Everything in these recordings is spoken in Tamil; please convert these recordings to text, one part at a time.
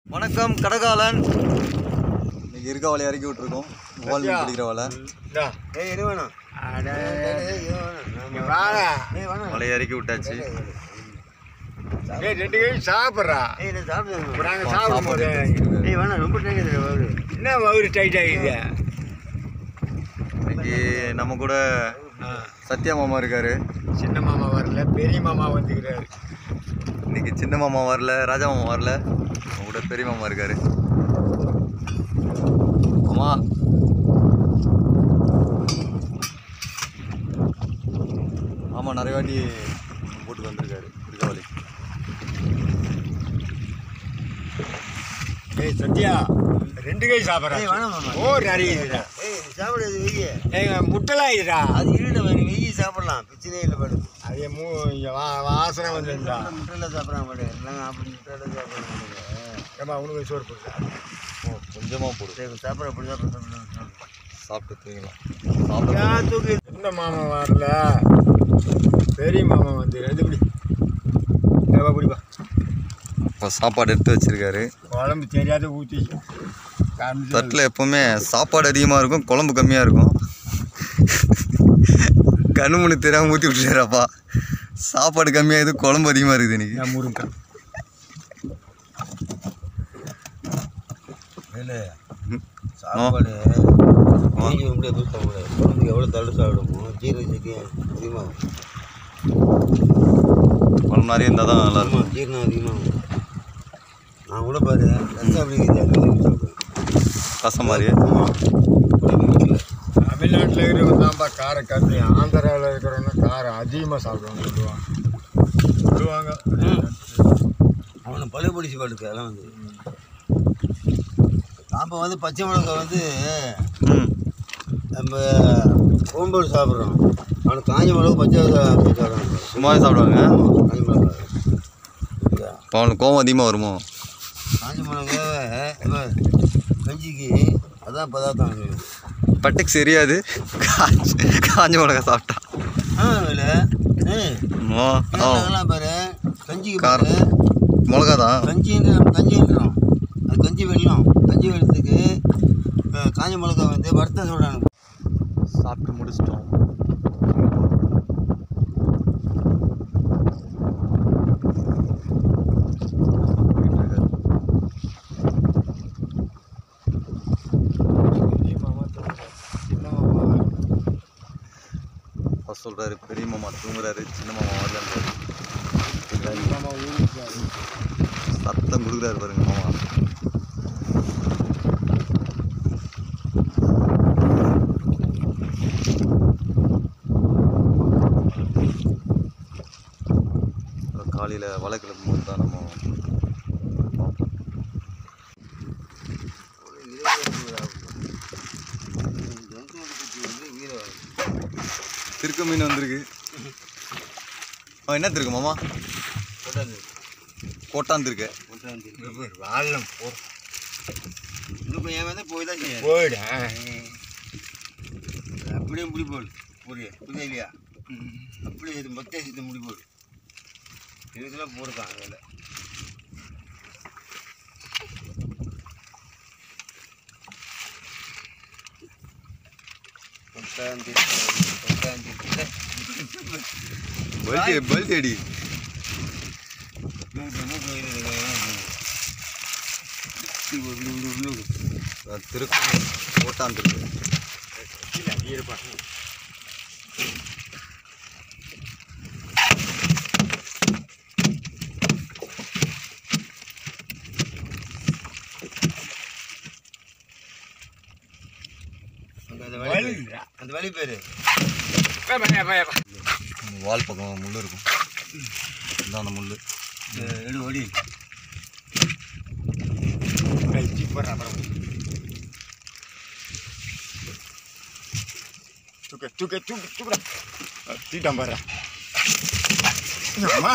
வணக்கம் கடகாலன் இன்னைக்கு இருக்க வலையை இறக்கி விட்டுருக்கோம் வால் மீன் பிடிக்கிற வலை இந்தா. ஏய் இது வேணாம் அட. ஏய் இது வேணாம் இங்க நாம- வாடா. ஏய் வேணாம் வலையை இறக்கி விட்டாச்சு ஏய், ரெண்டு கை சாப்பிட்றா ஏய் நான் சாப்பிடுவேன் இப்ப நாங்க ஆ, சாப்பிடும் சாப்பாடு போது எடுத்து வச்சிருக்காரு. ஏய் வேணாம் ரொம்ப டைம் இதில் வருது என்ன வயிறு டைட் ஆகிடுது இன்னைக்கு நம்ம கூட சத்யா மாமா இருக்காரு சின்ன மாமா வரல பெரிய மாமா வந்துக்கிறாரு இன்னைக்கு சின்ன மாமா வரல ராஜா மாமா வரல நம்ம கூட பெரிய மாமா இருக்காரு மாமா ஆமாம் நிறைய வாட்டி போட்டு வந்திருக்காரு இருக்க வலி ஏய் சத்யா ரெண்டு கை ஏய் சாப்பிட்றா வேணாம் மாமா ஓ நிறைய இதுடா ஏய் நீ சாப்பிடாது வெய்ய ஏங்க முட்டலாம் இதுடா அது இருட வேணும் வெய்ய சாப்பிடலாம் பிரச்சனையே இல்லை பாடு அதே மூ இங்க வா வாசனை வந்துருந்தா முட்டையில் சாப்பிட்றாங்க பாடு இல்லைங்க அப்படி முட்டையில் சாப்பிட்றாங்க ஏமா உனக்கு சோறு போடுறா ஓ கொஞ்சமாக போடு சரி சாப்பிட்ற அப்படி சாப்பிட்ற சாப்பிட்டு தூங்கலாம் சாப்பிட ஏன் தூக்கி சின்ன மாமா வரல பெரிய மாமா வந்து ரெண்டு பிடி ஏவா பிடிப்பா இப்போ சாப்பாடு எடுத்து வச்சிருக்காரு குழம்பு தெரியாத ஊற்றி காமிச்சு தட்டில் எப்போவுமே சாப்பாடு அதிகமாக இருக்கும் குழம்பு கம்மியாக இருக்கும் கண்ணு முன்னு தெரியாமல் ஊற்றி விட்டுறாப்பா சாப்பாடு கம்மியாகுது குழம்பு அதிகமாக இருக்குது இன்னைக்கு நான் முருங்கை இல்லை ம். சாப்பாடு நீங்க இப்படியே போய் சாப்பிடாது குழம்புக்கு எவ்வளோ தள்ளு சாப்பிடுமோ ஜீரண சக்தி அதிகமாகும் குழம்பு நிறைய இருந்தால் தான் நல்லா இருக்கும் ஆமாம் ஜீரணம் அதிகமாகும் நான் கூட பாரு ரசம் அப்படி இருக்குது அது மாதிரி சாப்பிடுவேன் ரசம் மாதிரி ஆமாம் முடியல தமிழ்நாட்டில் இருக்கிறவங்க தான்ப்பா காரம் கம்மி ஆந்திராவில் இருக்கிறவங்க காரம் அதிகமாக சாப்பிடுவாங்க சொல்லுவாங்க சொல்லுவாங்க அவனை பழுபடிச்சு படுக்கு அதெல்லாம் வந்து நாம் வந்து பச்சை மிளகாய் வந்து ம் நம்ம ஓம்போடு சாப்பிட்றோம் அவனுக்கு காஞ்ச மிளகு பச்சை மிளகாய் சாப்பிட்றாங்க சும்மாவே சாப்பிடுவாங்க ஆமாம் காஞ்ச மிளகாய் புரியுதா? இப்போ அவனுக்கு கோவம் அதிகமாக வருமோ காஞ்ச மிளகாய் கஞ்சிக்கு அதான் பதார்த்தம் அவனுக்கு. பட்டுக்கு சரியாது காஞ்ச காஞ்ச மிளகா சாப்பிட்டா ஆ வேலை ஏய் ஆ ஆ கேரளாக்கெல்லாம் பாரு கஞ்சிக்கு காரம். பாரு மிளகா தான் கஞ்சின்ற நம்ம கஞ்சின்றோம் அது கஞ்சி வெள்ளம் கஞ்சி வெள்ளத்துக்கு அஹ், காஞ்ச மிளகாய் வந்து வறுத்த சொல்கிறாங்க சாப்பிட்டு முடிச்சிட்டோம் ஃபர்ஸ்ட் சொல்கிறாரு பெரிய மாமா தூங்குறாரு சின்ன மாமா வரலன்றாரு சத்தம் கொடுக்குறாரு பாருங்க மாமா காலையில் வலை கிளப்பும் போது தான் நம்ம பார்ப்போம் திருக்க மீன் வந்திருக்கு ஆ என்ன திருக்கு மாமா கோட்டாந்திருக்கு வாழம் இன்னும் என் வந்து போய் தான் செய்யும் போயிடு அப்படியே முடி போடு புரிய புரியுதா இல்லையா அப்படியே இது மொத்த இது முடி போடு இதுக்கெல்லாம் போடுதான் அதில் பத்தாந்தி பத்தாந்தி பல்டி பல்டி அடி திருக்கு கோட்டாந்திருக்கு அந்த வழி பேரு. அந்த வழி பேரு வால் பக்கம் முள் இருக்கும் இதான் அந்த முள் எடு ஒடி தூக்க தூக்க தூக்க தூக்குடா தீட்டான் பாரு அம்மா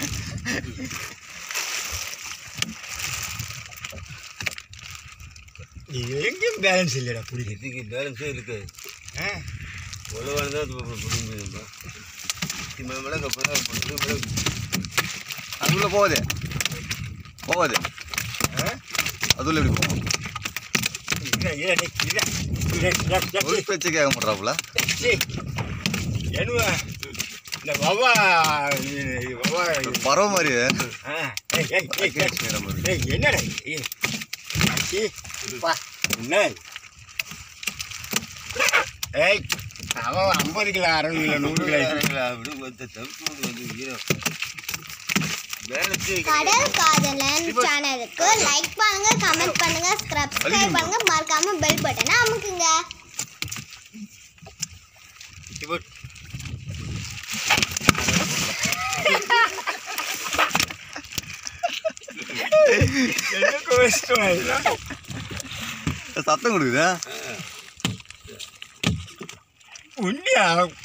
எங்கேயும் பேலன்ஸ் இல்லைடா புரியல இதுக்கு பேலன்ஸே இருக்கு ஆ உழவானு தான் புரியுது மிளகு அப்புறம் மிளகு அதுக்குள்ளே போகுது போகுது ஆ அதுல எப்படி போவோம் இரு, இரு, டேய், இரு. இரு, இரு, இரு, ஒரு இரு. பேச்சு கேட்க மாட்டாப்புல சீ. என்னவா இந்த வவ்வா இது, இது வவ்வா இது. பறவை மாதிரி ஆ, ஏய், ஏய், ஏய், ஏய். ஏய், என்னடா இது? ஏய். சீ, பா, என்ன இது? ஏய் அவன் ஐம்பது கிலோ அறுபது கிலோ நூறு கிலோ அப்படி வந்து தவிர்த்து வந்து ஈரம் வேலைக்கு கடல் காதலன் சேனலுக்கு லைக் பண்ணுங்க கமெண்ட் பண்ணுங்க சப்ஸ்கிரைப் பண்ணுங்க மறக்காம பெல் பட்டனை அமுக்குங்க இப்போ என்ன கஷ்டம் இதெல்லாம்? சத்தம் கொடுக்குதா உண்மையா